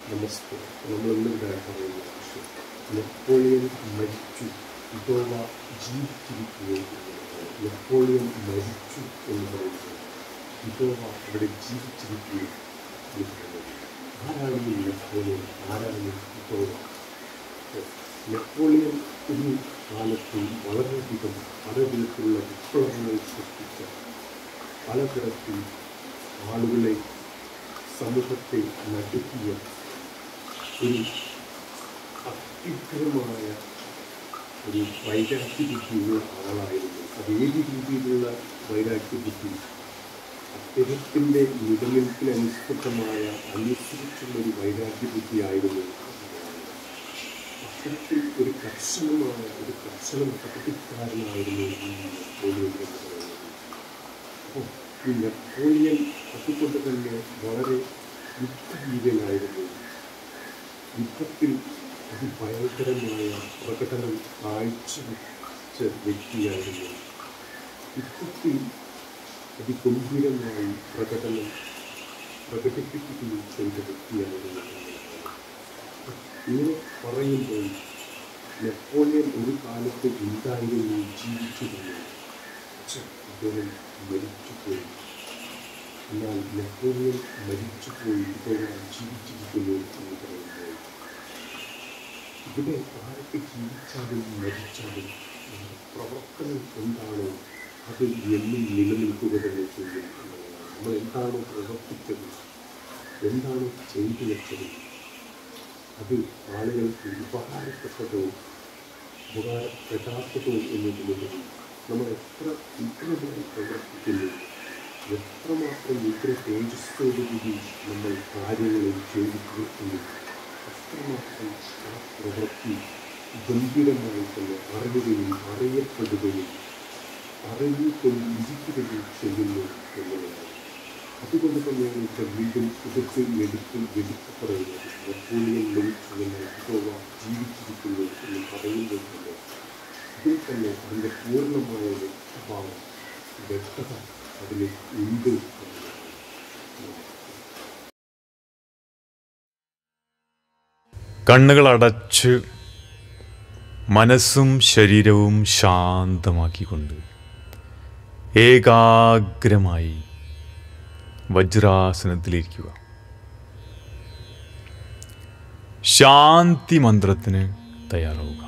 നമസ്തേ നമ്മളിന്ന് ഇവിടെ പറയുന്ന വിഷയം നെപ്പോളിയൻ മരിച്ചു ഇതോവ ജീവിച്ചിരിക്കുകയും നെപ്പോളിയൻ മരിച്ചു എന്ന് പറയുന്നത് ഇതോവ അവിടെ ജീവിച്ചിരിക്കുകയും എന്ന് പറയുന്നത് ആരാണ് ഈ നെപ്പോളിയൻ ആരാണ് ഇതോവ നെപ്പോളിയൻ ഒരു കാലത്ത് വളരെയധികം പലവിധത്തിലുള്ള വിപ്ലവങ്ങൾ സൃഷ്ടിച്ച പലതരത്തിൽ ആളുകളെ സമൂഹത്തെ നടുക്കിയ ഒരു അത്യുഗ്രമായ ഒരു വൈരാഗ്യ ബുദ്ധിയുള്ള ആളായിരുന്നു അത് ഏത് രീതിയിലുള്ള വൈരാഗ്യ ബുദ്ധി അദ്ദേഹത്തിൻ്റെ നിലനിൽപ്പിനനുസൃതമായ അനുസരിച്ചുള്ള ഒരു വൈരാഗ്യ ബുദ്ധിയായിരുന്നു അത്തരത്തിൽ ഒരു കർശനമായ ഒരു കർശന നടപടിക്കാരനായിരുന്നു ഈ നെപ്പോളിയൻ എന്ന് പറയുന്നത് അപ്പോൾ ഈ നെപ്പോളിയൻ അതുകൊണ്ട് തന്നെ വളരെ യുദ്ധവീരനായിരുന്നു യുദ്ധത്തിൽ അതിഭയങ്കരമായ പ്രകടനം കാഴ്ചവെച്ച വ്യക്തിയായിരുന്നു യുദ്ധത്തിൽ അതിഗംഭീരമായി പ്രകടനം പ്രകടിപ്പിക്കുകയും ചെയ്ത വ്യക്തിയായിരുന്നു ഇങ്ങനെ പറയുമ്പോൾ നെപ്പോളിയൻ ഒരു കാലത്ത് ഉണ്ടായിരുന്നു ജീവിച്ചിരുന്നു പക്ഷെ അദ്ദേഹം മരിച്ചുപോയി എന്നാൽ നെപ്പോളിയൻ മരിച്ചുപോയി ഇദ്ദേഹം ജീവിച്ചിരിക്കുന്നു എന്ന് പറയുമ്പോൾ ഇവിടെ ആരൊക്കെ ജീവിച്ചാലും മരിച്ചാലും നമ്മുടെ പ്രവർത്തനം എന്താണോ അത് എന്നും നിലനിൽക്കുക തന്നെ ചെയ്യും എന്നുള്ളതാണ് നമ്മൾ എന്താണോ പ്രവർത്തിച്ചത് എന്താണോ ചെയ്തു വെച്ചത് അത് ആളുകൾക്ക് ഉപകാരപ്പെട്ടതോ ഉപകാരപ്പെടാത്തതോ എന്നതിലുപരി നമ്മൾ എത്ര ഉഗ്രമായി പ്രവർത്തിക്കുന്നു എത്രമാത്രം ഉഗ്ര തേജസ്സോടുകൂടി നമ്മൾ കാര്യങ്ങളിൽ ചെയ്തു തീർക്കുന്നു അത്രമാത്രം ആ പ്രവൃത്തി ഗംഭീരമായി തന്നെ അറിയുകയും അറിയപ്പെടുകയും അറിഞ്ഞുകൊണ്ടിരിക്കുകയും ചെയ്യുന്നു എന്നുള്ളതാണ് അതുകൊണ്ട് തന്നെയാണ് ഇവിടെ വീണ്ടും എടുത്ത് എടുത്ത് എടുത്ത് പറയുന്നത് നെപ്പോളിയൻ ലഭിച്ചു എന്നാൽ ഇതോവ ജീവിച്ചിരിക്കുന്നു എന്ന് പറയുമ്പോൾ തന്നെ ഇതിൽ തന്നെ അതിൻ്റെ പൂർണ്ണമായ വ്യക്തഭാവം വ്യക്തത അതിൽ ഉണ്ട് എന്നുള്ളതാണ് കണ്ണുകൾ അടച്ച് മനസ്സും ശരീരവും ശാന്തമാക്കിക്കൊണ്ട് ഏകാഗ്രമായി വജ്രാസനത്തിലിരിക്കുക ശാന്തി മന്ത്രത്തിന് തയ്യാറാവുക